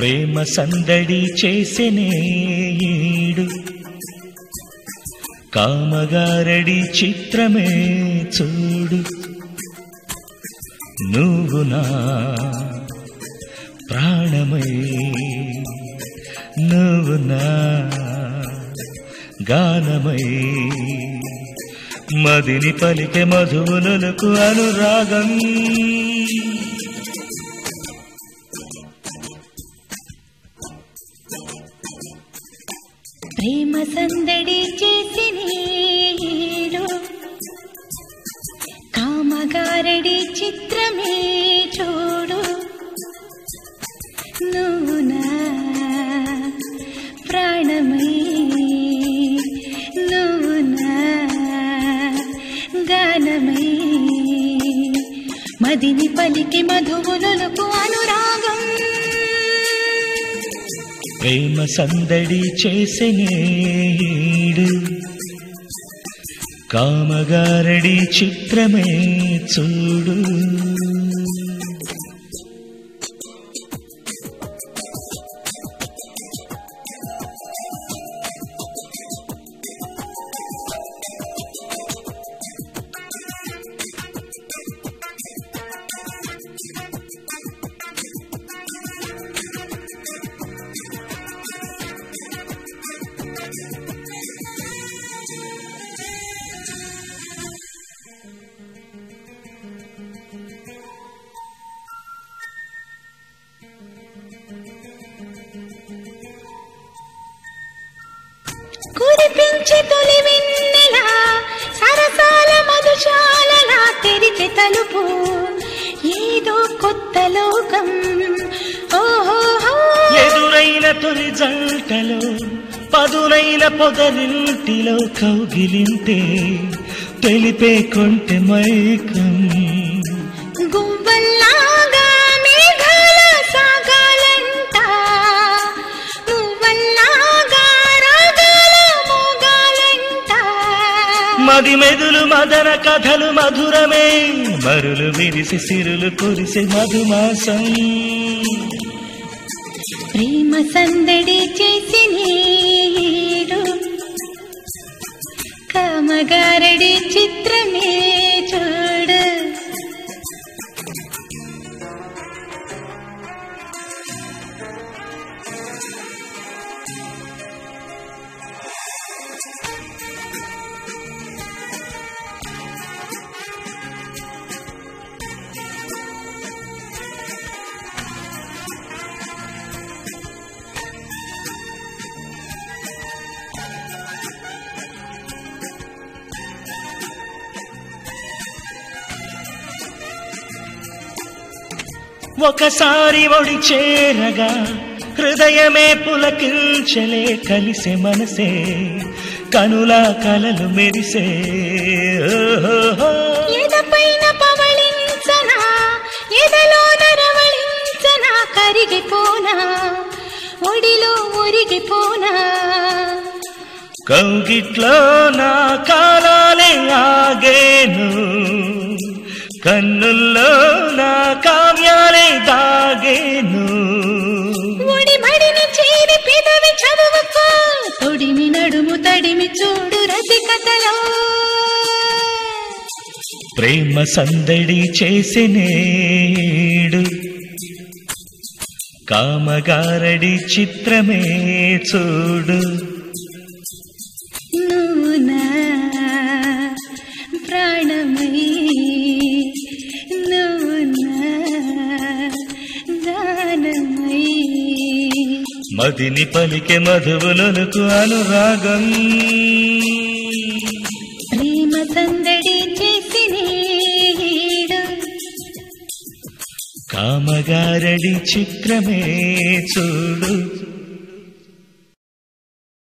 ప్రేమ సందడి చేసెనే ఈడు కామగారడి చిత్రమే చూడు నువ్వు నా ప్రాణమై నువ్వు నా గానమై మదిని పలికే మధువులకు అనురాగం ప్రేమ సందడి చేసి నీడు కామగారడి చిత్రమే చూడు నువ్వు నా ప్రాణమై నువ్వు నా గానమై మదిని పలికి మధువులకు అనురాగం ప్రేమ సందడి చేసెనేడు కామగారడి చిత్రమే చూడు కురిపించి తొలి వెన్నెలా సరసాల మధుశాలలా తెరిచి తలుపు ఏదో కొత్త లోకం ఓహో ఎదురైన తొలి జంటలో పదునైన పొదరింటిలో కౌగిలింతే తెలిపే కొంటె మైకం గువ్వల్లాగా మేఘాల సాగాలంట నువ్వల్లాగా రాగాల మోగాలంట మది మెదులు మదన కథలు మధురమే మరులు విరిసి సిరులు కురిసి మధుమాసం ప్రేమ సందడి చేసి నీడు కామగారడి చిత్రమే చూడు ఒకసారి ఒడి చేరగా హృదయమే పులకించలే కలిసే మనసే కనుల కలలు మెరిసే ఓహోహో. ఎదపైన పవళించనా ఎదలో నరవళించనా కరిగిపోనా ఒడిలో ఒరిగిపోనా కౌగిట్లో నా కాలాలే ఆగేను కన్నుల్లో నా కావ్యాలే దాగేను ఒడి మడిని చేరి పెదవి చదువుకో తొడిమి నడుము తడిమి చూడు రసికతలో ప్రేమ సందడి చేసినేడు కామగారడి చిత్రమే చూడు నువ్వు నా ప్రాణమై నువ్వు నా దానమై మదిని పలికే మధువులకు అనురాగం ప్రేమ సందడి చేసి నీడు కామగారడి చిత్రమే చూడు